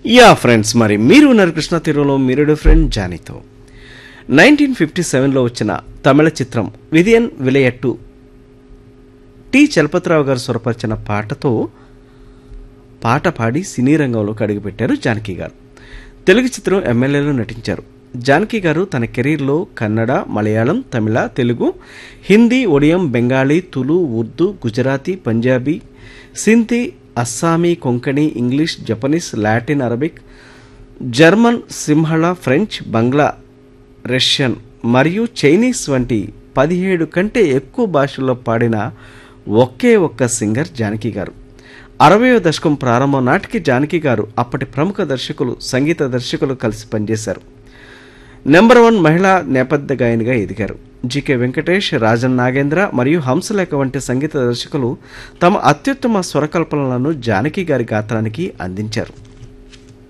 yeah friends మరి మీరు ఉన్నారు కృష్ణ తీరులో మీరు ఫ్రెండ్ జానీతో నైన్టీన్ ఫిఫ్టీ సెవెన్లో వచ్చిన తమిళ చిత్రం విదియన్ విలయట్టు టి చలపతిరావు గారు స్వరపరిచిన పాటతో పాట పాడి సినీ రంగంలోకి అడుగుపెట్టారు జానకి గారు తెలుగు చిత్రం ఎమ్మెల్యేలో నటించారు జానకి గారు తన కెరీర్లో కన్నడ మలయాళం తమిళ తెలుగు హిందీ ఒడియం Bengali Tulu Urdu Gujarati Punjabi Sindhi Assamese Konkani English Japanese Latin Arabic German Sinhala French Bangla Russian మరియు చైనీస్ వంటి పదిహేడు కంటే ఎక్కువ భాషల్లో పాడిన ఒకే ఒక్క సింగర్ జానకి గారు అరవయో దశకం ప్రారంభం నాటికి జానకి గారు అప్పటి ప్రముఖ దర్శకులు సంగీత దర్శకులు కలిసి పనిచేశారు నెంబర్ వన్ మహిళా నేపథ్య గాయనిగా ఎదిగారు జీకే వెంకటేష్ రాజన్ నాగేంద్ర మరియు హంసలేఖ వంటి సంగీత దర్శకులు తమ అత్యుత్తమ స్వరకల్పనలను జానకి గారి గాత్రానికి అందించారు